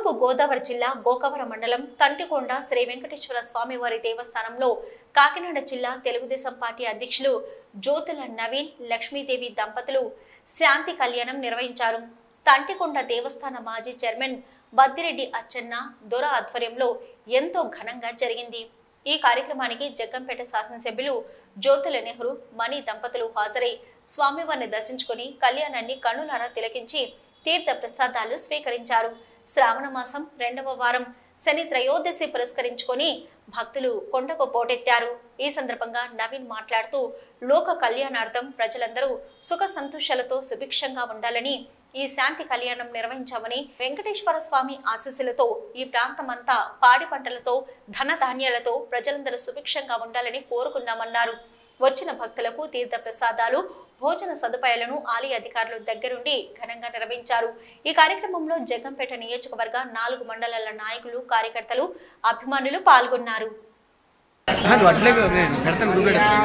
తూర్పు గోదావరి జిల్లా గోకవరం మండలం తంటికొండ శ్రీ వెంకటేశ్వర స్వామివారి దేవస్థానంలో కాకినాడ జిల్లా తెలుగుదేశం పార్టీ అధ్యక్షులు జ్యోతుల నవీన్ లక్ష్మీదేవి దంపతులు శాంతి కళ్యాణం నిర్వహించారు తంటికొండ దేవస్థాన మాజీ చైర్మన్ బద్దిరెడ్డి అచ్చెన్న దొర ఆధ్వర్యంలో ఎంతో ఘనంగా జరిగింది ఈ కార్యక్రమానికి జగ్గంపేట శాసనసభ్యులు జ్యోతుల నెహ్రూ మణి దంపతులు హాజరై స్వామివారిని దర్శించుకుని కళ్యాణాన్ని కన్నులారా తిలకించి తీర్థ ప్రసాదాలు స్వీకరించారు శ్రావణ మాసం రెండవ వారం శని త్రయోదశి పురస్కరించుకొని భక్తులు కొండకు పోటెత్తారు ఈ సందర్భంగా నవీన్ మాట్లాడుతూ లోక కళ్యాణార్థం ప్రజలందరూ సుఖ సంతోషాలతో సుభిక్షంగా ఉండాలని ఈ శాంతి కళ్యాణం నిర్వహించామని వెంకటేశ్వర స్వామి ఆశీస్సులతో ఈ ప్రాంతమంతా పాడి పంటలతో ధన ధాన్యాలతో ప్రజలందరూ సుభిక్షంగా ఉండాలని కోరుకున్నామన్నారు వచ్చిన భక్తులకు తీర్థ ప్రసాదాలు భోజన సదుపాయాలను ఆలయ అధికారులు దగ్గరుండి ఘనంగా నిర్వహించారు ఈ కార్యక్రమంలో జగ్గంపేట నియోజకవర్గ నాలుగు మండలాల నాయకులు కార్యకర్తలు అభిమానులు పాల్గొన్నారు ఆ, నువ్వు అట్లే నేను పెడతాను గ్రూప్ పెడతాను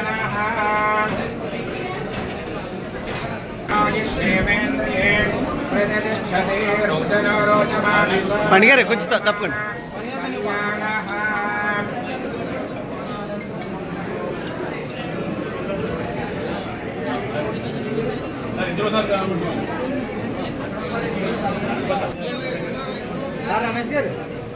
పండుగ కొంచెం త- తప్పకండి రమేష్ గారు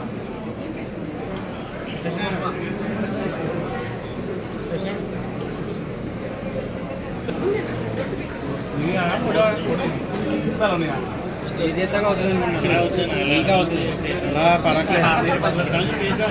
ఇది ఎంతగా అవుతుంది అనుకుంటున్నాను ఇంకా అవుతుంది అలా పడట్లేదు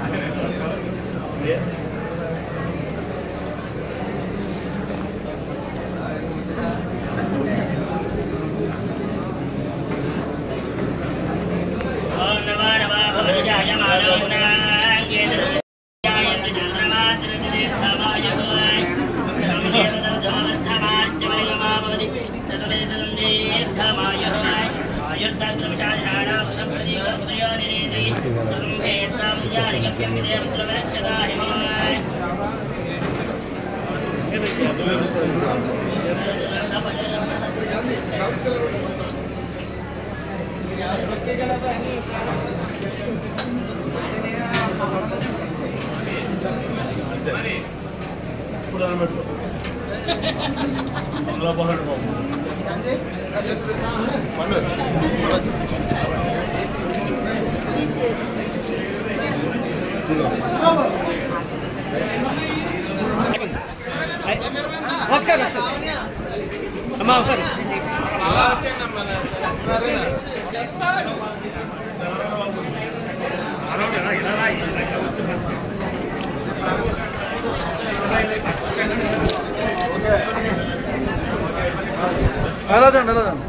ఒకసారి ఒకసారి అమ్మా ఒకసారి అలాదండి అలాదండి